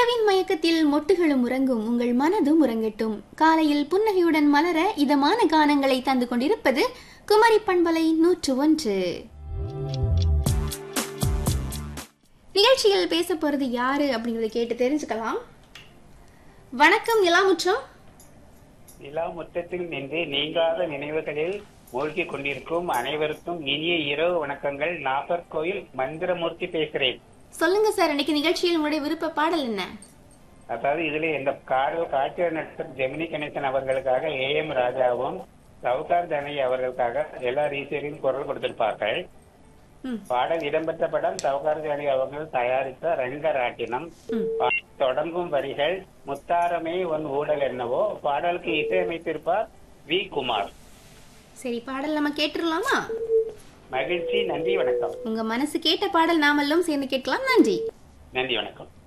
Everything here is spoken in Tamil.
இரவின் மயக்கத்தில் மொட்டுகளும் உறங்கும் உங்கள் மனதும் உறங்கட்டும் காலையில் புன்னகையுடன் மலர இதமான கானங்களை தந்து கொண்டிருப்பது குமரி பண்பலை நூற்று ஒன்று நிகழ்ச்சியில் பேச போறது யாரு அப்படிங்கறத கேட்டு தெரிஞ்சுக்கலாம் வணக்கம் நிலாமுற்றம் நிலா முற்றத்தில் நின்று நீங்காத நினைவுகளில் மூழ்கி கொண்டிருக்கும் அனைவருக்கும் இனிய இரவு வணக்கங்கள் நாகர்கோயில் மந்திரமூர்த்தி பேசுறேன் சொல்லுங்க சார் இன்னைக்கு நிகழ்ச்சியில் உங்களுடைய விருப்ப பாடல் என்ன அதாவது இதுல இந்த காடல் காட்சியர் நடிகர் ஜெமினி கணேசன் அவர்களுக்காக ஏ எம் ராஜாவும் சவுகார் தனி அவர்களுக்காக எல்லா ரீசேரியும் குரல் கொடுத்திருப்பார்கள் ம். பாடல் இடம்பெற்ற படம் சவுகார் ஜானி அவர்கள் தயாரித்த ரங்கராட்டினம் ம். பாடல் தொடங்கும் வரிகள் முத்தாரமே உன் ஊடல் என்னவோ பாடலுக்கு இசையமைத்திருப்பார் வி குமார் சரி பாடல் நம்ம கேட்டுடலாமா மகிழ்ச்சி நன்றி வணக்கம் உங்க மனசு கேட்ட பாடல் நாமெல்லாம் சேர்ந்து கேட்கலாம் நன்றி நன்றி வணக்கம்